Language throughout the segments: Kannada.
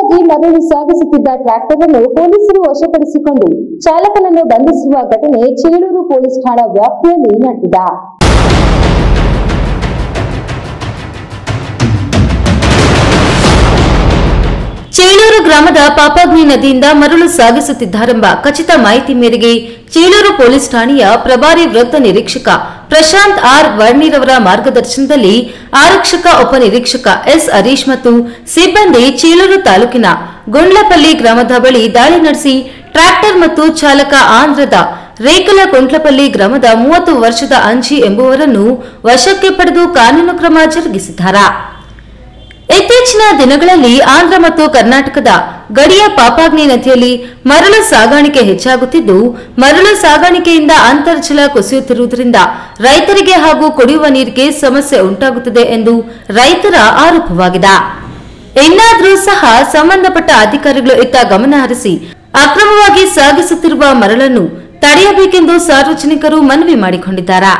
ಅಕ್ರಮವಾಗಿ ಮರಳು ಸಾಗಿಸುತ್ತಿದ್ದ ಟ್ರ್ಯಾಕ್ಟರ್ ಅನ್ನು ಪೊಲೀಸರು ವಶಪಡಿಸಿಕೊಂಡು ಚಾಲಕನನ್ನು ಬಂಧಿಸಿರುವ ಘಟನೆ ಚೇಳೂರು ಪೊಲೀಸ್ ಠಾಣಾ ವ್ಯಾಪ್ತಿಯಲ್ಲಿ ನಡೆದಿದೆ ಚೇಳೂರು ಗ್ರಾಮದ ಪಾಪಾಗ್ನಿ ನದಿಯಿಂದ ಮರಳು ಸಾಗಿಸುತ್ತಿದ್ದಾರೆಂಬ ಖಚಿತ ಮಾಹಿತಿ ಮೇರೆಗೆ ಚೇಳೂರು ಪೊಲೀಸ್ ಠಾಣೆಯ ಪ್ರಭಾರಿ ವೃತ್ತ ನಿರೀಕ್ಷಕ ಪ್ರಶಾಂತ್ ಆರ್ ವರ್ಣಿರವರ ಮಾರ್ಗದರ್ಶನದಲ್ಲಿ ಆರಕ್ಷಕ ಉಪನಿರೀಕ್ಷಕ ಎಸ್ ಹರೀಶ್ ಮತ್ತು ಸಿಬ್ಬಂದಿ ಚೇಳೂರು ತಾಲೂಕಿನ ಗುಂಡ್ಲಪಲ್ಲಿ ಗ್ರಾಮದ ಬಳಿ ದಾಳಿ ನಡೆಸಿ ಟ್ರ್ಯಾಕ್ಟರ್ ಮತ್ತು ಚಾಲಕ ಆಂಧ್ರದ ರೇಕಲ ಕೊಂಟ್ಲಪಲ್ಲಿ ಗ್ರಾಮದ ಮೂವತ್ತು ವರ್ಷದ ಅಂಜಿ ಎಂಬುವರನ್ನು ವಶಕ್ಕೆ ಪಡೆದು ಕಾನೂನು ಕ್ರಮ ಜರುಗಿಸಿದ್ದಾರೆ ಇತ್ತೀಚಿನ ದಿನಗಳಲ್ಲಿ ಆಂಧ್ರ ಮತ್ತು ಕರ್ನಾಟಕದ ಗಡಿಯ ಪಾಪಾಗ್ನಿ ನದಿಯಲ್ಲಿ ಮರಳು ಸಾಗಾಣಿಕೆ ಹೆಚ್ಚಾಗುತ್ತಿದ್ದು ಮರಳು ಸಾಗಾಣಿಕೆಯಿಂದ ಅಂತರ್ಜಲ ಕುಸಿಯುತ್ತಿರುವುದರಿಂದ ರೈತರಿಗೆ ಹಾಗೂ ಕುಡಿಯುವ ನೀರಿಗೆ ಸಮಸ್ಯೆ ಉಂಟಾಗುತ್ತದೆ ಎಂದು ರೈತರ ಆರೋಪವಾಗಿದೆ ಇನ್ನಾದರೂ ಸಹ ಸಂಬಂಧಪಟ್ಟ ಅಧಿಕಾರಿಗಳು ಇತ್ತ ಗಮನ ಹರಿಸಿ ಅಕ್ರಮವಾಗಿ ಸಾಗಿಸುತ್ತಿರುವ ಮರಳನ್ನು ತಡೆಯಬೇಕೆಂದು ಸಾರ್ವಜನಿಕರು ಮನವಿ ಮಾಡಿಕೊಂಡಿದ್ದಾರೆ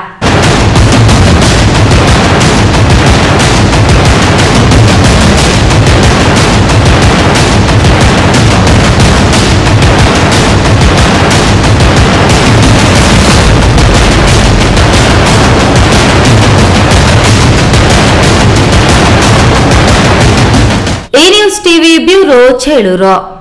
A news TV bureau Chelur